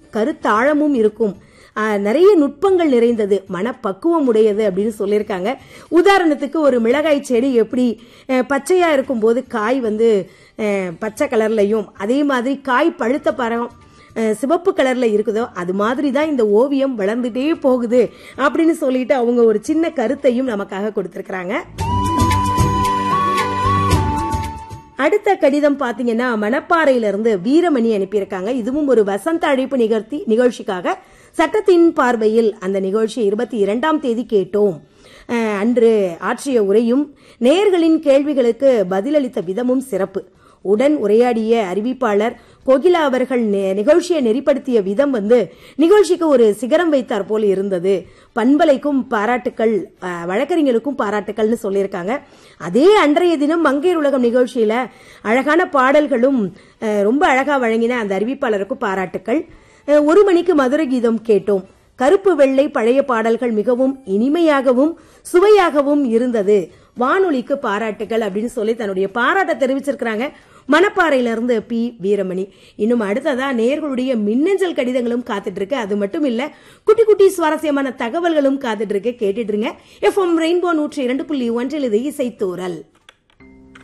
கருத்தாழமும் இருக்கும் ஆஹ், நிறைய நுட்பங்கள் நிறைந்தது மனப்பக்குவம் உடையது அப்படின்னு சொல்லியிருக்காங்க உதாரணத்துக்கு ஒரு மிளகாய் செடி எப்படி அஹ், பச்சையா இருக்கும்போது காய் வந்து அஹ், பச்சை கலர்லையும் அதே மாதிரி காய் பழுத்த பழம் அஹ், சிவப்பு கலர்ல இருக்குதோ அது மாதிரி தான் இந்த ஓவியம் வளர்ந்துட்டே போகுது அப்படின்னு சொல்லிட்டு அவங்க ஒரு சின்ன கருத்தையும் நமக்காக கொடுத்திருக்கிறாங்க அடுத்த கடிதம் பாத்தீங்கன்னா மணப்பாறையில இருந்து வீரமணி அனுப்பியிருக்காங்க இதுவும் ஒரு வசந்த அழைப்பு நிகழ்த்தி நிகழ்ச்சிக்காக சட்டத்தின் பார்வையில் அந்த நிகழ்ச்சி இருபத்தி இரண்டாம் தேதி கேட்டோம் அஹ், அன்று ஆற்றிய உரையும் நேயர்களின் கேள்விகளுக்கு பதிலளித்த விதமும் சிறப்பு உடன் உரையாடிய அறிவிப்பாளர் கோகிலா அவர்கள் நெ- நிகழ்ச்சியை நெறிப்படுத்திய விதம் வந்து நிகழ்ச்சிக்கு ஒரு சிகரம் வைத்தார் போல் இருந்தது பண்பலைக்கும் பாராட்டுக்கள் அஹ், வழக்கறிஞருக்கும் பாராட்டுக்கள்னு சொல்லியிருக்காங்க அதே அன்றைய தினம் மங்கையர் உலகம் நிகழ்ச்சியில அழகான பாடல்களும் அஹ், ரொம்ப அழகா வழங்கின அந்த அறிவிப்பாளருக்கும் பாராட்டுக்கள் அஹ், ஒரு மணிக்கு மதுரை கீதம் கேட்டோம் கருப்பு வெள்ளை பழைய பாடல்கள் மிகவும் இனிமையாகவும் சுவையாகவும் இருந்தது வானொலிக்கு பாராட்டுகள் அப்படின்னு சொல்லி தன்னுடைய பாராட்ட தெரிவிச்சிருக்கிறாங்க மணப்பாறையில இருந்து பி வீரமணி இன்னும் அடுத்ததா நேர்களுடைய மின்னஞ்சல் கடிதங்களும் காத்துட்டு இருக்கு அது மட்டும் இல்ல குட்டி குட்டி சுவாரஸ்யமான தகவல்களும் காத்துட்டு இருக்கு கேட்டுட்டு இருங்க எஃப்எம் ரெயின்போ நூற்றி இரண்டு புள்ளி ஒன்றில் இது இசைத்தூரல்